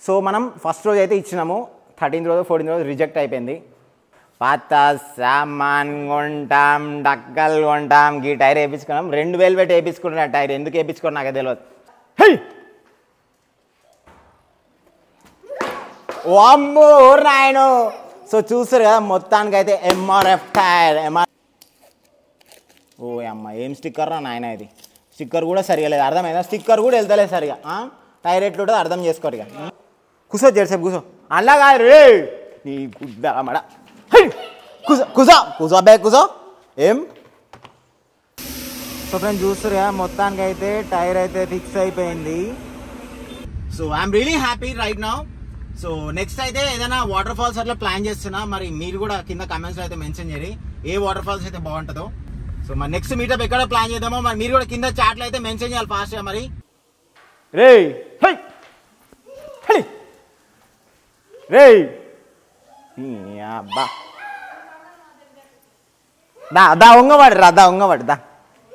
So మనం first రోజు అయితే ఇచ్చినాము థర్టీన్త్ రోజు ఫోర్టీన్త్ రోజు రిజెక్ట్ అయిపోయింది పాత సామాన్ కొంటాం డక్కలు కొంటాం గీ టైర్ వేయించుకున్నాం రెండు వేలు పెట్టి వేయించుకుంటున్నా టైర్ ఎందుకు వేయించుకున్నా నాకు తెలియదు హై వామ్మో నాయను సో చూస్తారు కదా మొత్తానికి అయితే ఎంఆర్ఎఫ్ టైర్ ఎంఆర్ ఓ అమ్మ ఏం స్టిక్కర్ రా నాయన ఇది స్టిక్కర్ కూడా సరిగా లేదు అర్థమైందా స్టిక్కర్ కూడా వెళ్తలేదు సరిగా ఆ? టైర్ ఎట్లుంటుందో అర్థం చేసుకోరు ఇక కూసో జెర్సేపు కూసో అలా కాదు రే నీ గుడ్డ మడ హై! కూసో కూసో కూసో అబ్బాయి కూసో ఏం సో ఫ్రెండ్స్ చూస్తారు కదా మొత్తానికి అయితే టైర్ అయితే ఫిక్స్ అయిపోయింది so I'm really happy right now so next అయితే ఏదైనా వాటర్ ఫాల్స్ అట్లా ప్లాన్ చేస్తున్నా మరి మీరు కూడా కింద కమెంట్స్ లో అయితే మెన్షన్ చేయండి ఏ వాటర్ ఫాల్స్ అయితే బాగుంటుందో సో మరి నెక్స్ట్ మీటప్ ఎక్కడ ప్లాన్ చేద్దామో మరి మీరు కూడా కింద చాట్ లో అయితే మెన్షన్ చేయాలి ఫాస్ట్ గా మరి రే హై హై రే ఈ అబ్బా దా దా ఉంగవాడు రా దా ఉంగవాడు దా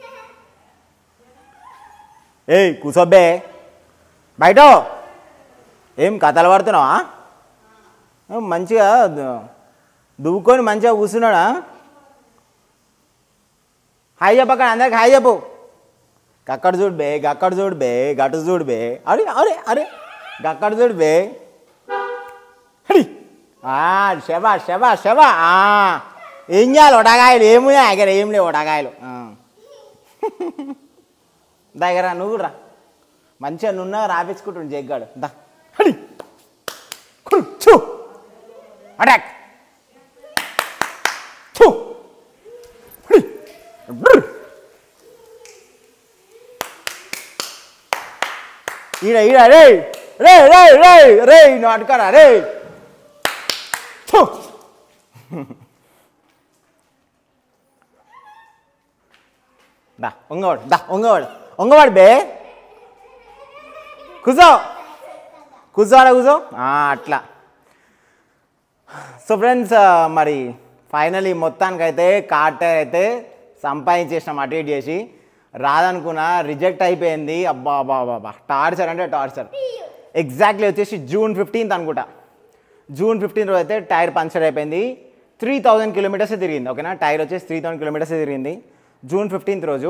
ఏయ్ కూసోబ్బే బయట ఏం కథలు పడుతున్నావా ఏం మంచిగా దు- దువ్వుకొని మంచిగా కూర్చున్నాడా హాయ్ చెప్పక అందరికి హాయ్ చెప్పు గక్కడ చూడు బే గక్కడ చూడు బే గటు చూడు బే అరే అరే అరే గక్కడ చూడు బే హడి ఆ, శబా శబా శబా ఆ, ఏం చేయాలి వడగాయలు ఏమున్నాయి దగ్గర ఏం లేవు వడగాయలు ఆ. దగ్గర నువ్వు కూడా రా మంచిగా నున్న రాపించుకుంటుండు జగ్గాడు దా హడి కురు, చూ అటాక్ చూ హడి బ్ర్. ఈడ ఈడ రే రే రే రే రే నువ్వు అటుకరా రే థు. దా ఉంగవాడు దా ఉంగవాడు ఉంగవాడు బే కూర్చో కూర్చోవాలా కూర్చో ఆ, అట్లా సో ఫ్రెండ్స్ మరి ఫైనలీ మొత్తానికైతే కార్టర్ అయితే సంపాదించేసినాం అటు ఇటు చేసి రాదనుకున్నా రిజెక్ట్ అయిపోయింది అబ్బా అబ్బా అబ్బా టార్చర్ అంటే టార్చర్ ఎగ్జాక్ట్లీ వచ్చేసి జూన్ ఫిఫ్టీన్త్ అనుకుంటా జూన్ ఫిఫ్టీన్త్ రోజు అయితే టైర్ పంచర్ అయిపోయింది త్రీ థౌజండ్ కిలోమీటర్స్ తిరిగింది ఓకేనా టైర్ వచ్చేసి త్రీ థౌసండ్ కిలోమీటర్స్ తిరిగింది జూన్ ఫిఫ్టీన్త్ రోజు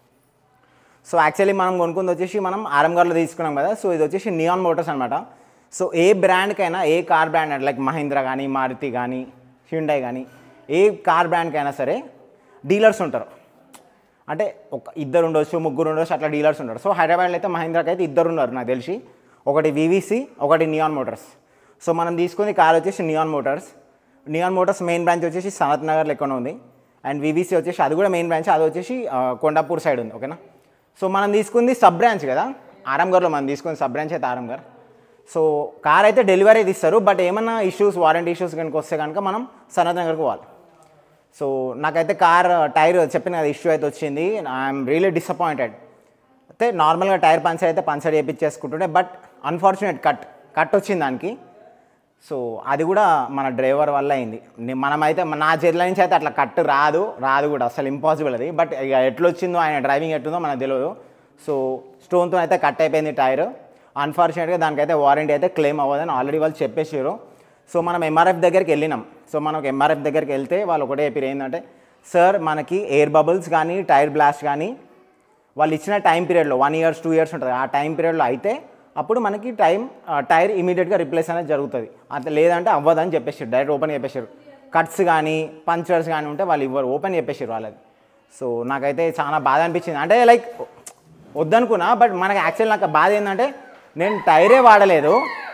సో యాక్చువల్లీ మనం కొనుక్కుంది వచ్చేసి మనం ఆరంగర్లో తీసుకున్నాం కదా సో ఇది వచ్చేసి నియాన్ మోటార్స్ అనమాట సో ఏ బ్రాండ్కైనా ఏ కార్ బ్రాండ్ అంటే లైక్ మహీంద్రా కానీ మారుతి కానీ హ్యుండై కానీ ఏ కార్ బ్రాండ్కైనా సరే డీలర్స్ ఉంటారు అంటే ఒక ఇద్దరు ఉండొచ్చు ముగ్గురు ఉండొచ్చు అట్లా డీలర్స్ ఉంటారు సో హైదరాబాద్లో అయితే మహీంద్రాకి అయితే ఇద్దరు ఉన్నారు నాకు తెలిసి ఒకటి వివిసి ఒకటి నియాన్ మోటార్స్ సో మనం తీసుకుంది కార్ వచ్చేసి Neon Motors Neon Motors main branch వచ్చేసి సనత్ నగర్ లెక్కన ఉంది అండ్ వివిసి వచ్చేసి అది కూడా మెయిన్ బ్రాంచ్ అది వచ్చేసి ఆ, కొండాపూర్ సైడ్ ఉంది ఓకేనా సో మనం తీసుకుంది సబ్ బ్రాంచ్ కదా ఆరంగర్లో మనం తీసుకుంది సబ్ బ్రాంచ్ అయితే ఆరంగర్ సో కార్ అయితే డెలివరీ ఇస్తారు బట్ ఏమన్నా ఇష్యూస్ వారంటీ ఇష్యూస్ కనుక వస్తే కనుక మనం సనత్ నగర్కి పోవాలి సో నాకైతే కార్ టైర్ చెప్పిన కదా ఇష్యూ అయితే వచ్చింది ఐఎమ్ రియలీ డిసప్పాయింటెడ్ అయితే నార్మల్గా టైర్ పంచర్ అయితే పంచర్ చేయించేసుకుంటుండే బట్ అన్ఫార్చునేట్ కట్ కట్ వచ్చింది దానికి సో అది కూడా మన డ్రైవర్ వల్ల అయింది నే- మనమైతే నా చేతిలో నుంచి అయితే అట్లా కట్ రాదు రాదు కూడా అసలు ఇంపాసిబుల్ అది బట్ ఇక ఎట్లొచ్చిందో ఆయన డ్రైవింగ్ ఎట్లుందో మనకు తెలియదు సో స్టోన్తో అయితే కట్ అయిపోయింది టైర్ అన్ఫార్చునేట్గా దానికైతే వారంటీ అయితే క్లెయిమ్ అవ్వదని ఆల్రెడీ వాళ్ళు చెప్పేసారు సో మనం ఎంఆర్ఎఫ్ దగ్గరికి వెళ్ళినాం సో మనకు ఎంఆర్ఎఫ్ దగ్గరికి వెళ్తే వాళ్ళు ఒకటే చెప్పారు ఏంటంటే సార్ మనకి ఎయిర్ బబుల్స్ కానీ టైర్ బ్లాస్ట్ కానీ వాళ్ళు ఇచ్చిన టైం పీరియడ్లో వన్ ఇయర్స్ టూ ఇయర్స్ ఉంటుంది ఆ టైం పీరియడ్లో అయితే అప్పుడు మనకి టైం టైర్ ఇమీడియట్గా రిప్లేస్ అనేది జరుగుతుంది అంత లేదంటే అవ్వదని చెప్పేసారు డైరెక్ట్ ఓపెన్ చెప్పేసారు కట్స్ కానీ పంచర్స్ కానీ ఉంటే వాళ్ళు ఇవ్వరు ఓపెన్ చెప్పేసారు వాళ్ళది సో నాకైతే చాలా బాధ అనిపించింది అంటే లైక్ వద్దనుకున్నా బట్ మనకి యాక్చువల్ నాకు బాధ ఏంటంటే నేను టైరే వాడలేదు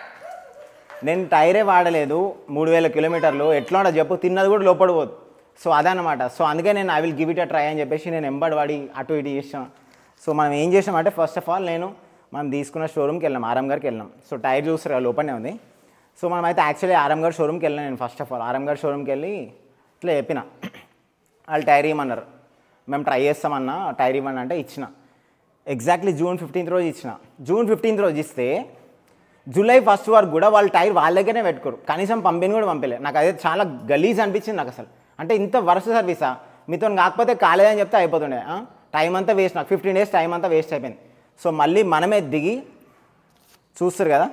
నేను టైరే వాడలేదు మూడు వేల కిలోమీటర్లు ఎట్లా ఉండదు చెప్పు తిన్నది కూడా లోపడిపోదు సో అదనమాట సో అందుకే నేను I will give it a try అని చెప్పేసి నేను ఎంబడి వాడి అటు ఇటు చేసాం సో మనం ఏం చేసామంటే ఫస్ట్ ఆఫ్ ఆల్ నేను మనం తీసుకున్న షోరూమ్కి వెళ్ళాం ఆరం గారికి వెళ్ళాం సో టైర్ చూస్తారు కదా లోపలనే ఉంది సో మనం అయితే యాక్చువల్లీ ఆరం గారి షోరూమ్కి వెళ్ళాను నేను ఫస్ట్ ఆఫ్ ఆల్ ఆరం గారి షోరూమ్కి వెళ్ళి ఇట్లా చెప్పిన వాళ్ళు టైర్ ఇవ్వమన్నారు మేము ట్రై చేస్తామన్నా టైర్ ఇవ్వండి అంటే ఇచ్చిన ఎగ్జాక్ట్లీ జూన్ ఫిఫ్టీన్త్ రోజు ఇచ్చిన జూన్ ఫిఫ్టీన్త్ రోజు ఇస్తే జూలై ఫస్ట్ వరకు కూడా వాళ్ళు టైర్ వాళ్ళ దగ్గరనే పెట్టుకోరు కనీసం పంపిణీ కూడా పంపలే నాకు అదే చాలా గలీజ్ అనిపించింది నాకు అసలు అంటే ఇంత వరుస సర్వీసా మీతో కాకపోతే కాలేదని చెప్తే అయిపోతుండే ఆ? టైం అంతా వేస్ట్ నాకు ఫిఫ్టీన్ డేస్ టైం అంతా వేస్ట్ అయిపోయింది సో మళ్ళీ మనమే దిగి చూస్తారు కదా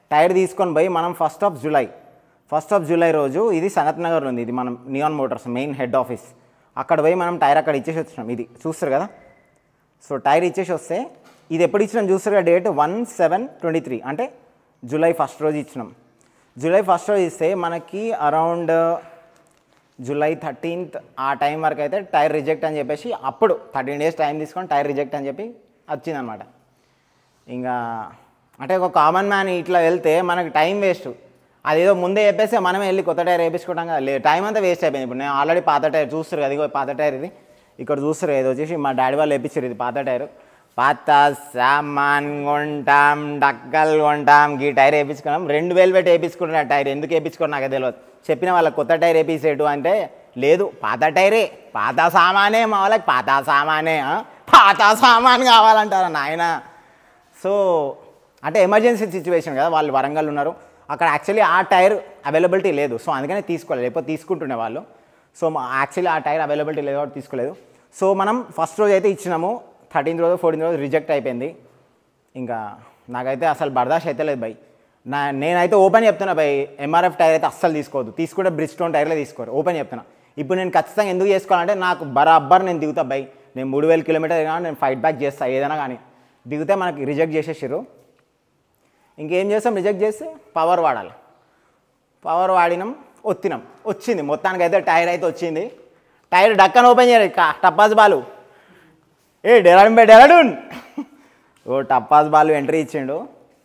టైర్ తీసుకొని పోయి మనం first of July first of July రోజు ఇది సనత్ నగర్ ఉంది ఇది మనం Neon Motors main head office అక్కడ పోయి మనం టైర్ అక్కడ ఇచ్చేసి వచ్చినాం ఇది చూస్తారు కదా సో టైర్ ఇచ్చేసి వస్తే ఇది ఎప్పుడు ఇచ్చినాం చూస్తారు date one seven twenty three అంటే జూలై ఫస్ట్ రోజు ఇచ్చినాం జూలై ఫస్ట్ రోజు ఇస్తే మనకి అరౌండ్ జూలై థర్టీన్త్ ఆ టైం వరకు అయితే టైర్ రిజెక్ట్ అని చెప్పేసి అప్పుడు థర్టీన్ డేస్ టైం తీసుకొని టైర్ రిజెక్ట్ అని చెప్పి వచ్చిందనమాట ఇంకా అంటే ఒక కామన్ మ్యాన్ ఇట్లా వెళ్తే మనకి టైం వేస్ట్ అదేదో ముందే చెప్పేస్తే మనమే వెళ్ళి కొత్త టైర్ వేయించుకోవడం కదా లేదు టైం అంతా వేస్ట్ అయిపోయింది ఇప్పుడు నేను ఆల్రెడీ పాత టైర్ చూస్తారు కదా ఇగో పాత టైర్ ఇది ఇక్కడ చూస్తారు ఇది వచ్చేసి మా డాడీ వాళ్ళు వేయించారు ఇది పాత టైర్ పాత సామాన్ కొంటాం డక్కలు కొంటాం ఈ టైర్ వేయించుకున్నాం రెండు వేలు పెట్టి వేయించుకుంటున్నా టైర్ ఎందుకు వేయించుకోండి నాకు తెలియదు చెప్పిన వాళ్ళకి కొత్త టైర్ వేయించేటు అంటే లేదు పాత టైరే పాత సామానే మా వాళ్ళకి పాత సామానే ఆ? పాత సామాన్ కావాలంటారా నాయన సో అంటే ఎమర్జెన్సీ సిచ్యువేషన్ కదా వాళ్ళు వరంగల్ ఉన్నారు అక్కడ యాక్చువల్లీ ఆ టైర్ అవైలబిలిటీ లేదు సో అందుకనే తీసుకోలేదు లేకపోతే తీసుకుంటుండే వాళ్ళు సో యాక్చువల్లీ ఆ టైర్ అవైలబిలిటీ లేదు కాబట్టి తీసుకోలేదు సో మనం ఫస్ట్ రోజు అయితే ఇచ్చినాము థర్టీన్త్ రోజు ఫోర్టీన్త్ రోజు రిజెక్ట్ అయిపోయింది ఇంకా నాకైతే అసలు బర్దాష్ అయితే లేదు బై నా నేనైతే ఓపెన్ చెప్తున్నా బై ఎంఆర్ఎఫ్ టైర్ అయితే అస్సలు తీసుకోవద్దు తీసుకుంటే బ్రిడ్జ్ స్టోన్ టైర్లే తీసుకోరు ఓపెన్ చెప్తున్నా ఇప్పుడు నేను ఖచ్చితంగా ఎందుకు చేసుకోవాలంటే నాకు బరాబర్ నేను దిగుతా బై నేను మూడు వేల కిలోమీటర్ కానీ నేను ఫైట్ బ్యాక్ చేస్తా ఏదైనా కానీ దిగితే మనకి రిజెక్ట్ చేసేసారు ఇంకేం చేస్తాం రిజెక్ట్ చేస్తే పవర్ వాడాలి పవర్ వాడినాం ఒత్తినాం వచ్చింది మొత్తానికి అయితే టైర్ అయితే వచ్చింది టైర్ డక్కన ఓపెన్ చేయరు కా టప్పాస్ బాలు ఏ డెరాడన్ బై డెరాడూన్ ఓ టప్పాస్ బాలు ఎంట్రీ ఇచ్చిండు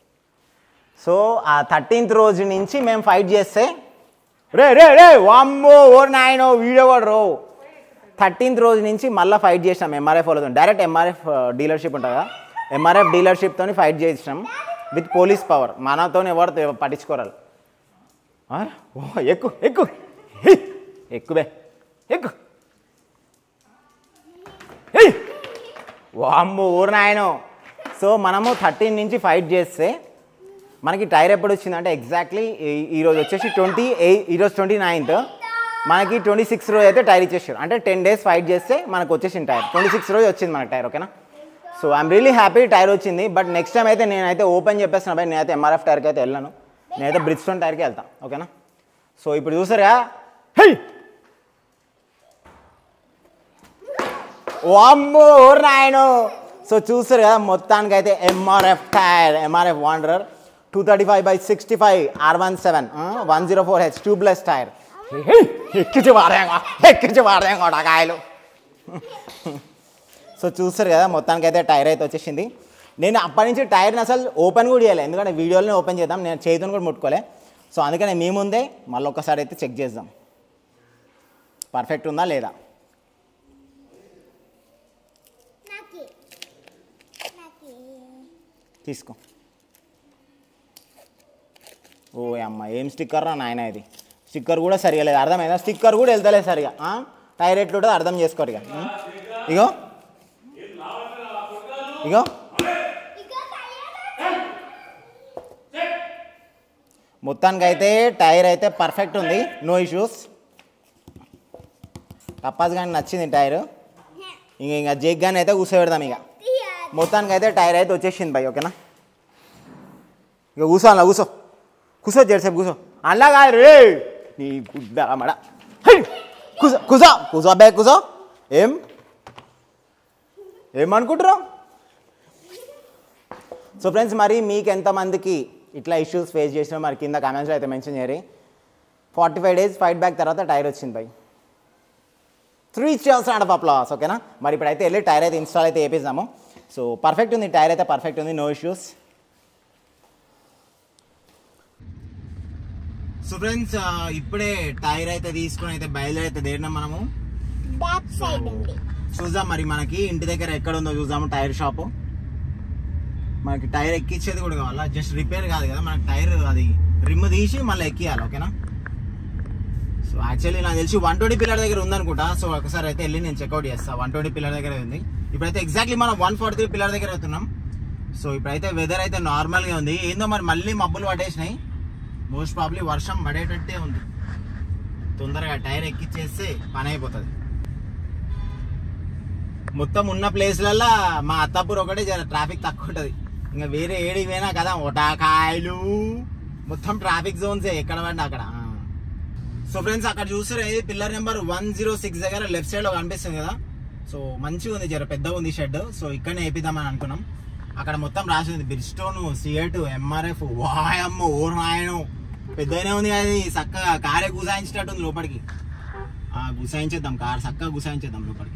సో ఆ థర్టీన్త్ రోజు నుంచి మేము ఫైట్ చేస్తే రే రే రే వామ్మో ఓ నాయనో వీడియో కూడా రో థర్టీన్త్ రోజు నుంచి మళ్ళీ ఫైట్ చేసినాం ఎంఆర్ఎఫ్ వాళ్ళతో డైరెక్ట్ ఎంఆర్ఎఫ్ డీలర్షిప్ ఉంటుంది కదా ఎంఆర్ఎఫ్ డీలర్షిప్తో ఫైట్ చేసినాం విత్ పోలీస్ పవర్ మనతో ఎవరితో పట్టించుకోరాలి ఆ? ఓ ఎక్కు ఎక్కు హి! ఎక్కువే ఎక్కు హి! వామ్మో ఊరు నాయనో సో మనము థర్టీన్ నుంచి ఫైట్ చేస్తే మనకి టైర్ ఎప్పుడు వచ్చిందంటే ఎగ్జాక్ట్లీ ఈరోజు వచ్చేసి ట్వంటీ ఎయిట్ ఈరోజు ట్వంటీ నైన్త్ మనకి ట్వంటీ సిక్స్ రోజు అయితే టైర్ ఇచ్చేసారు అంటే టెన్ డేస్ ఫైట్ చేస్తే మనకు వచ్చేసింది టైర్ ట్వంటీ సిక్స్ రోజు వచ్చింది మనకి టైర్ ఓకేనా so I'm really happy tyre వచ్చింది బట్ నెక్స్ట్ టైం అయితే నేనైతే ఓపెన్ చెప్పేస్తున్నా భయ్ నేనైతే ఎంఆర్ఎఫ్ టైర్కి అయితే వెళ్ళాను నేనైతే బ్రిడ్స్టోన్ టైర్కి వెళ్తాను ఓకేనా సో ఇప్పుడు చూసారా హై వామ్మో నాయను సో చూస్తారు కదా మొత్తానికి అయితే MRF tyre MRF Wanderer two thirty five by sixty five R one seven one zero four H tubeless tyre ఎక్కించి వాడేంగో ఎక్కించి వాడేంగో కాయలు సో చూస్తారు కదా మొత్తానికి అయితే టైర్ అయితే వచ్చేసింది నేను అప్పటి నుంచి టైర్ని అసలు ఓపెన్ కూడా చేయలేదు ఎందుకంటే వీడియోలోనే ఓపెన్ చేద్దాం నేను చేతిని కూడా ముట్టుకోలే సో అందుకని మీ ముందే మళ్ళీ ఒక్కసారి అయితే చెక్ చేద్దాం పర్ఫెక్ట్ ఉందా లేదా నాకి నాకి తీసుకో ఓ అమ్మ ఏం స్టిక్కర్ రా నాయన ఇది స్టిక్కర్ కూడా సరిగా లేదు అర్థమైందా స్టిక్కర్ కూడా వెళ్తలేదు సరిగా ఆ? టైర్ ఎట్లుంటుందో అర్థం చేసుకోరు ఇక ఉం? ఇగో ఇగో ఇక తయారు మొత్తానికి అయితే టైర్ అయితే పర్ఫెక్ట్ ఉంది నో ఇష్యూస్ తప్పదు కానీ నచ్చింది టైర్ ఇంక ఇంకా జేక్ కానీ అయితే కూర్చోబెడదాం ఇక తీయాలి మొత్తానికి అయితే టైర్ అయితే వచ్చేసింది భయ్ ఓకేనా ఇక కూర్చో అలా కూర్చో కూర్చో జరసేపు కూర్చో అలా కాదు రే నీ గుడ్డ మడ హై! కూర్చో కూర్చో కూర్చో అబ్బాయి కూర్చో ఏం ఏమనుకుంటున్నావు సో ఫ్రెండ్స్ మరి మీకు ఎంతమందికి ఇట్లా ఇష్యూస్ ఫేస్ చేసినా మరి కింద కామెంట్స్లో అయితే మెన్షన్ చేయరు forty five days fight back తర్వాత టైర్ వచ్చింది by three stars and of applause ఓకేనా మరి ఇప్పుడైతే వెళ్ళి టైర్ అయితే ఇన్స్టాల్ అయితే వేపిస్తాము సో పర్ఫెక్ట్ ఉంది టైర్ అయితే పర్ఫెక్ట్ ఉంది నో ఇష్యూస్ సో ఫ్రెండ్స్ ఇప్పుడే టైర్ అయితే తీసుకుని అయితే బయలుదేరి అయితే దేరినాం మనము బ్యాక్ సైడ్ ఉంది చూద్దాం మరి మనకి ఇంటి దగ్గర ఎక్కడ ఉందో చూద్దాము టైర్ షాపు మనకి టైర్ ఎక్కించేది కూడా కావాలా జస్ట్ రిపేర్ కాదు కదా మనకి టైర్ అది రిమ్ తీసి మళ్ళీ ఎక్కియాలి ఓకేనా సో యాక్చువల్లీ నాకు తెలిసి వన్ ట్వంటీ పిల్లర్ దగ్గర ఉందనుకుంటా సో ఒకసారి అయితే వెళ్ళి నేను చెక్అవుట్ చేస్తాను వన్ ట్వంటీ పిల్లర్ దగ్గర ఉంది ఇప్పుడైతే ఎగ్జాక్ట్లీ మనం వన్ ఫార్టీ త్రీ పిల్లర్ దగ్గర అవుతున్నాం సో ఇప్పుడైతే వెదర్ అయితే నార్మల్గా ఉంది ఏందో మరి మళ్ళీ మబ్బులు పట్టేసినాయి మోస్ట్ ప్రాబ్లీ వర్షం పడేటట్టే ఉంది తొందరగా టైర్ ఎక్కిచ్చేస్తే పని అయిపోతుంది మొత్తం ఉన్న ప్లేస్లల్లో మా అత్తాపూర్ ఒకటే జర ట్రాఫిక్ తక్కువ ఉంటుంది ఇంకా వేరే ఏడికి పోయినా కదా ఒటాకాయలు మొత్తం ట్రాఫిక్ జోన్స్ ఎక్కడ పడినా అక్కడ సో ఫ్రెండ్స్ అక్కడ చూస్తే pillar number one zero six దగ్గర లెఫ్ట్ సైడ్ లో కనిపిస్తుంది కదా సో మంచిగా ఉంది జర పెద్దగా ఉంది షెడ్ సో ఇక్కడనే వేపిద్దామని అనుకున్నాం అక్కడ మొత్తం రాసి ఉంది బిర్స్టోన్ సిఎట్ ఎంఆర్ఎఫ్ వాయమ్మ ఓర్నాయను పెద్దగానే ఉంది అది చక్కగా కారే గుసాయించేటట్టు ఉంది లోపలికి ఆ గుసాయించేద్దాం కార్ చక్కగా గుసాయించేద్దాం లోపలికి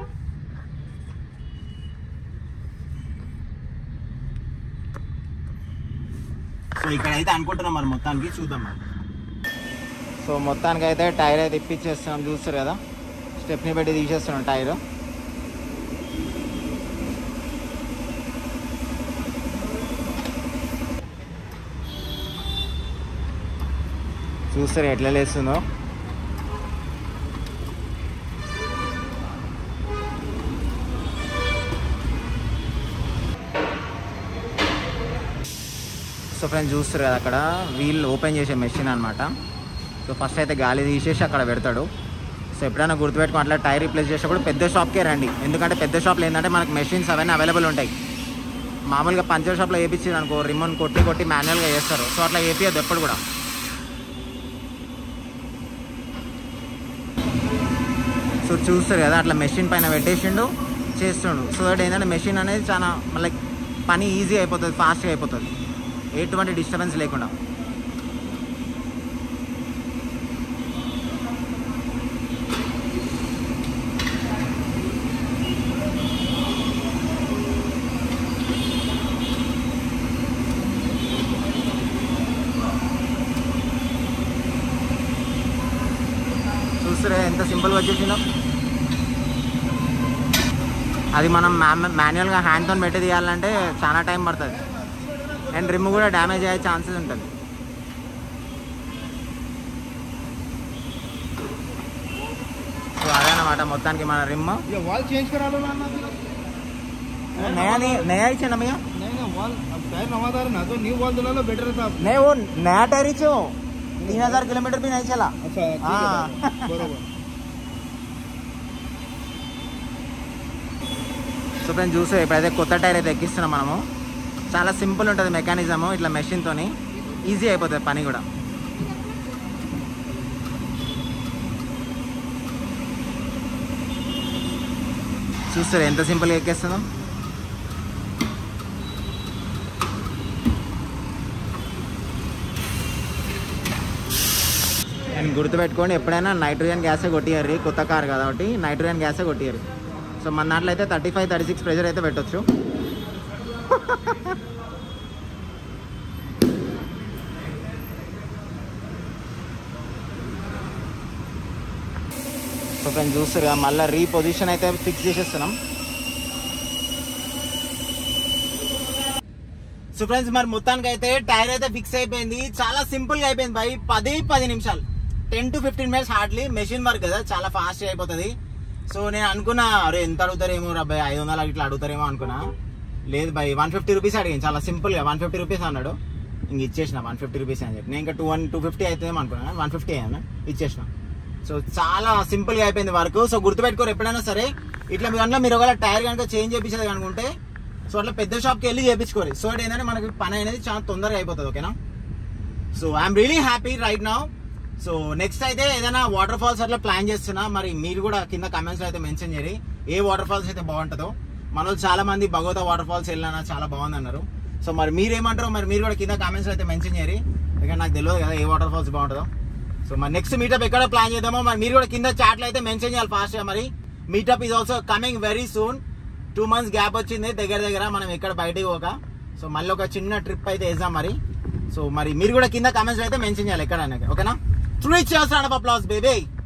సో ఇక్కడ అయితే అనుకుంటున్నాం మరి మొత్తానికి చూద్దాం మరి సో మొత్తానికి అయితే టైర్ అయితే ఇప్పించేస్తున్నాం చూస్తారు కదా స్టెప్ని పెట్టి తీసేస్తున్నాం టైర్ చూస్తారు ఎట్లా లేస్తుందో సో ఫ్రెండ్స్ చూస్తారు కదా అక్కడ వీల్ ఓపెన్ చేసే మెషిన్ అనమాట సో ఫస్ట్ అయితే గాలి తీసేసి అక్కడ పెడతాడు సో ఎప్పుడైనా గుర్తుపెట్టుకో అట్లా టైర్ రీప్లేస్ చేసేటప్పుడు పెద్ద షాప్కే రండి ఎందుకంటే పెద్ద షాప్లో ఏంటంటే మనకి మెషిన్స్ అవన్నీ అవైలబుల్ ఉంటాయి మామూలుగా పంచర్ షాప్లో వేయించింది అనుకో రిమోన్ కొట్టి కొట్టి మాన్యువల్గా చేస్తారు సో అట్లా వేపియద్దు ఎప్పుడు కూడా సో చూస్తారు కదా అట్లా మెషిన్ పైన పెట్టేసిండు చేస్తుండు సో దట్ ఏంటంటే మెషిన్ అనేది చాలా లైక్ పని ఈజీ అయిపోతుంది ఫాస్ట్గా అయిపోతుంది ఎటువంటి డిస్టర్బెన్స్ లేకుండా చూస్తారా ఎంత సింపుల్గా వచ్చేసిందో అది మనం మాన్యువల్గా హ్యాండ్తో పెట్టి తీయాలంటే చాలా టైం పడుతుంది అండ్ రిమ్ కూడా డ్యామేజ్ అయ్యే ఛాన్సెస్ ఉంటుంది సో అదనమాట మొత్తానికి మన రిమ్ ये वॉल चेंज करा लो ना ना नया नहीं नया ही ना भैया नहीं ना वॉल अब टायर नवा था ना तो न्यू वॉल दिला लो बेटर रहता नहीं वो नया टायर ही छो तीन हजार किलोमीटर भी नहीं चला अच्छा ठीक हाँ। है बरोबर సో ఫ్రెండ్స్ చూస్తే ఇప్పుడైతే కొత్త టైర్ అయితే ఎక్కిస్తున్నాం మనము చాలా సింపుల్ ఉంటుంది మెకానిజము ఇట్లా మెషిన్తోని ఈజీ అయిపోతుంది పని కూడా చూస్తారు ఎంత సింపుల్గా ఎక్కేస్తుందో అండ్ గుర్తుపెట్టుకోండి ఎప్పుడైనా నైట్రోజన్ గ్యాసే కొట్టియారు కొత్త కార్ కాబట్టి నైట్రోజన్ గ్యాసే కొట్టియారు సో మన దాంట్లో అయితే thirty five thirty six pressure అయితే పెట్టొచ్చు సో ఫ్రెండ్స్ చూస్తారు కదా మళ్ళీ రీపొజిషన్ అయితే ఫిక్స్ చేసేస్తున్నాం సో ఫ్రెండ్స్ మరి మొత్తానికి అయితే టైర్ అయితే ఫిక్స్ అయిపోయింది చాలా సింపుల్ గా అయిపోయింది బై పది పది నిమిషాలు ten to fifteen minutes hardly machine work కదా చాలా ఫాస్ట్ అయిపోతుంది సో నేను అనుకున్నా అరే ఎంత అడుగుతారేమో రా బై ఐదు వందలు ఇట్లా అడుగుతారేమో అనుకున్నా లేదు బై వన్ ఫిఫ్టీ రూపీస్ అడిగాను చాలా సింపుల్ గా వన్ ఫిఫ్టీ రూపీస్ అన్నాడు ఇంక ఇచ్చేసిన వన్ ఫిఫ్టీ రూపీస్ అని చెప్పి నేను ఇంకా టూ వన్ టూ ఫిఫ్టీ అవుతుందేమో అనుకున్నా వన్ ఫిఫ్టీ అయ్యాను ఇచ్చేసిన సో చాలా సింపుల్ గా అయిపోయింది వర్క్ సో గుర్తుపెట్టుకోరు ఎప్పుడైనా సరే ఇట్లా మీ దాంట్లో మీరు ఒకవేళ టైర్ కనుక చేంజ్ చేయించేది అనుకుంటే సో అట్లా పెద్ద షాప్కి వెళ్ళి చేయించుకోరు సో అది ఏంటంటే మనకి పని అనేది చాలా తొందరగా అయిపోతుంది ఓకేనా so I'm really happy right now so next అయితే ఏదైనా వాటర్ ఫాల్స్ అట్లా ప్లాన్ చేస్తున్నా మరి మీరు కూడా కింద కమెంట్స్ లో అయితే మెన్షన్ చేయండి ఏ వాటర్ ఫాల్స్ అయితే బాగుంటుందో మన వాళ్ళు చాలా మంది భగవత వాటర్ ఫాల్స్ వెళ్ళినా చాలా బాగుంది అన్నారు సో మరి మీరు ఏమంటారో మరి మీరు కూడా కింద కామెంట్స్ లో అయితే మెన్షన్ చేయరు ఎందుకంటే నాకు తెలియదు కదా ఏ వాటర్ ఫాల్స్ బాగుంటుందో సో మరి నెక్స్ట్ మీటప్ ఎక్కడ ప్లాన్ చేద్దామో మరి మీరు కూడా కింద చాట్లో అయితే మెన్షన్ చేయాలి ఫాస్ట్ గా మరి meetup is also coming very soon two months gap వచ్చింది దగ్గర దగ్గర మనం ఎక్కడ బయటకు పోక సో మళ్ళీ ఒక చిన్న ట్రిప్ అయితే వేద్దాం మరి సో మరి మీరు కూడా కింద కమెంట్స్ అయితే మెన్షన్ చేయాలి ఎక్కడైనా ఓకేనా త్రీ చేస్తాను అప్లాస్ బేబీ